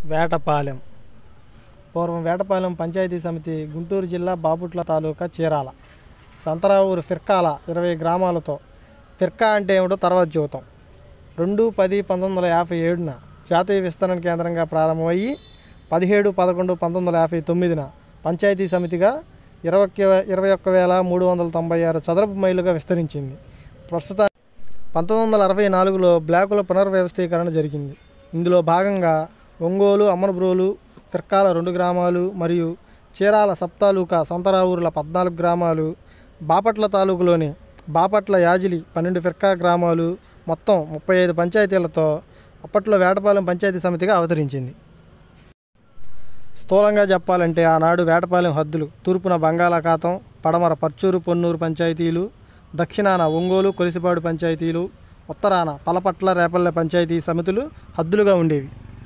వేటపాలెం పూర్వం వేటపాలెం పంచాయతీ సమితి గుంటూరు జిల్లా బాపుట్ల తాలూకా చీరాల సంతరావూరు ఫిర్కాల ఇరవై గ్రామాలతో ఫిర్కా అంటే ఏమిటో తర్వాత చూద్దాం రెండు పది పంతొమ్మిది వందల యాభై ఏడున జాతీయ విస్తరణ కేంద్రంగా ప్రారంభమయ్యి పదిహేడు పదకొండు పంతొమ్మిది వందల యాభై తొమ్మిదిన పంచాయతీ సమితిగా ఇరవై ఒక్క- ఇరవై ఒక్క వేల మూడు వందల తొంభై ఆరు చదరపు మైలుగా విస్తరించింది ప్రస్తుత పంతొమ్మిది వందల అరవై నాలుగులో బ్లాకుల పునర్వ్యవస్థీకరణ జరిగింది ఇందులో భాగంగా ఒంగోలు అమరబ్రోలు ఫిర్కాల రెండు గ్రామాలు మరియు చీరాల సప్తాలూకా సంతరావూరుల పద్నాలుగు గ్రామాలు బాపట్ల తాలూకులోని బాపట్ల యాజిలి పన్నెండు ఫిర్కా గ్రామాలు మొత్తం ముప్పై ఐదు పంచాయతీలతో అప్పట్లో వేటపాలెం పంచాయతీ సమితిగా అవతరించింది స్థూలంగా చెప్పాలంటే ఆనాడు వేటపాలెం హద్దులు తూర్పున బంగాళాఖాతం పడమర పర్చూరు పొన్నూరు పంచాయతీలు దక్షిణాన ఒంగోలు కొలిసిపాడు పంచాయతీలు ఉత్తరాన పలపట్ల రేపల్లె పంచాయతీ సమితులు హద్దులుగా ఉండేవి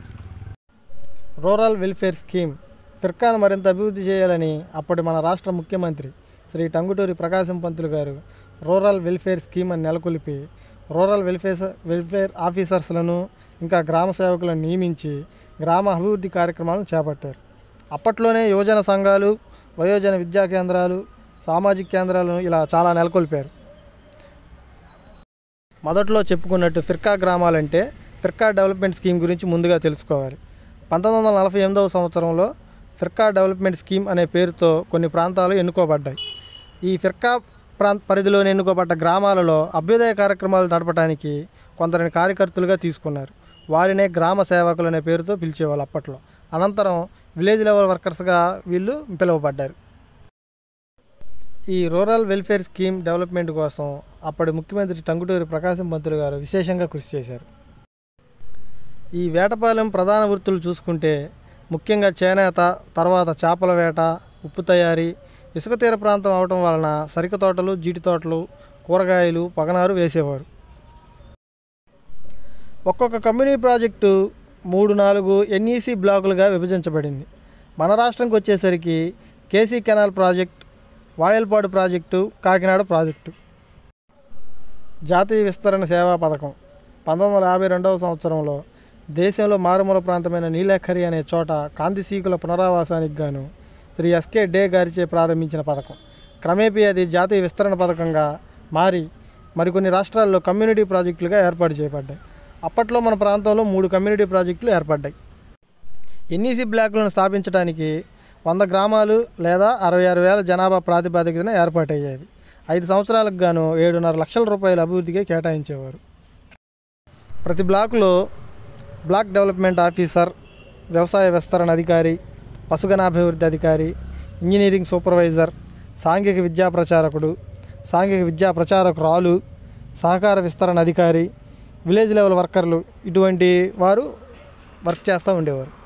రూరల్ వెల్ఫేర్ స్కీమ్ ఫిర్కాను మరింత అభివృద్ధి చేయాలని అప్పటి మన రాష్ట్ర ముఖ్యమంత్రి శ్రీ టంగుటూరి ప్రకాశం పంతులు గారు రూరల్ వెల్ఫేర్ స్కీమ్ అని నెలకొల్పి రూరల్ వెల్ఫేర్ వెల్ఫేర్ ఆఫీసర్స్లను ఇంకా గ్రామ సేవకులను నియమించి గ్రామ అభివృద్ధి కార్యక్రమాలను చేపట్టారు అప్పట్లోనే యువజన సంఘాలు వయోజన విద్యా కేంద్రాలు సామాజిక కేంద్రాలను ఇలా చాలా నెలకొల్పారు మొదట్లో చెప్పుకున్నట్టు ఫిర్కా గ్రామాలంటే ఫిర్కా డెవలప్మెంట్ స్కీమ్ గురించి ముందుగా తెలుసుకోవాలి పంతొమ్మిది వందల నలభై ఎనిమిదవ సంవత్సరంలో ఫిర్కా డెవలప్మెంట్ స్కీమ్ అనే పేరుతో కొన్ని ప్రాంతాలు ఎన్నుకోబడ్డాయి ఈ ఫిర్కా ప్రాంత పరిధిలోని ఎన్నుకోబడ్డ గ్రామాలలో అభ్యుదయ కార్యక్రమాలు నడపడానికి కొందరిని కార్యకర్తలుగా తీసుకున్నారు వారినే గ్రామ సేవకులు అనే పేరుతో పిలిచేవాళ్ళు అప్పట్లో అనంతరం విలేజ్ లెవెల్ వర్కర్స్గా వీళ్ళు పిలువబడ్డారు ఈ రూరల్ వెల్ఫేర్ స్కీమ్ డెవలప్మెంట్ కోసం అప్పటి ముఖ్యమంత్రి టంగుటూరి ప్రకాశం పంతులు గారు విశేషంగా కృషి చేశారు ఈ వేటపాలెం ప్రధాన వృత్తులు చూసుకుంటే ముఖ్యంగా చేనేత తర్వాత చేపల వేట ఉప్పు తయారీ ఇసుక తీర ప్రాంతం అవటం వలన సరిక తోటలు జీడి తోటలు కూరగాయలు పగనారు వేసేవారు ఒక్కొక్క కమ్యూనిటీ ప్రాజెక్టు మూడు నాలుగు ఎన్ఈసి బ్లాకులుగా విభజించబడింది మన రాష్ట్రంకి వచ్చేసరికి KC canal project Vayalpadu project Kakinada project జాతీయ విస్తరణ సేవా పథకం పంతొమ్మిది వందల యాభై రెండవ సంవత్సరంలో దేశంలో మారుమూల ప్రాంతమైన నీలఖరి అనే చోట కాంతిసీకుల పునరావాసానికి గాను శ్రీ ఎస్కే డే గారిచే ప్రారంభించిన పథకం క్రమేపీ అది జాతీయ విస్తరణ పథకంగా మారి మరికొన్ని రాష్ట్రాల్లో కమ్యూనిటీ ప్రాజెక్టులుగా ఏర్పాటు చేయబడ్డాయి అప్పట్లో మన ప్రాంతంలో మూడు కమ్యూనిటీ ప్రాజెక్టులు ఏర్పడ్డాయి ఎన్ఈసి బ్లాకులను స్థాపించడానికి వంద గ్రామాలు లేదా అరవై ఆరు వేల జనాభా ప్రాతిపదికన ఏర్పాటయ్యేవి ఐదు సంవత్సరాలకు గాను ఏడున్నర లక్షల రూపాయల అభివృద్ధికి కేటాయించేవారు ప్రతి బ్లాకులో బ్లాక్ డెవలప్మెంట్ ఆఫీసర్ వ్యవసాయ విస్తరణ అధికారి పశుగణాభివృద్ధి అధికారి ఇంజనీరింగ్ సూపర్వైజర్ సాంఘిక విద్యా ప్రచారకుడు సాంఘిక విద్యా ప్రచారకురాలు సహకార విస్తరణ అధికారి విలేజ్ లెవెల్ వర్కర్లు ఇటువంటి వారు వర్క్ చేస్తూ ఉండేవారు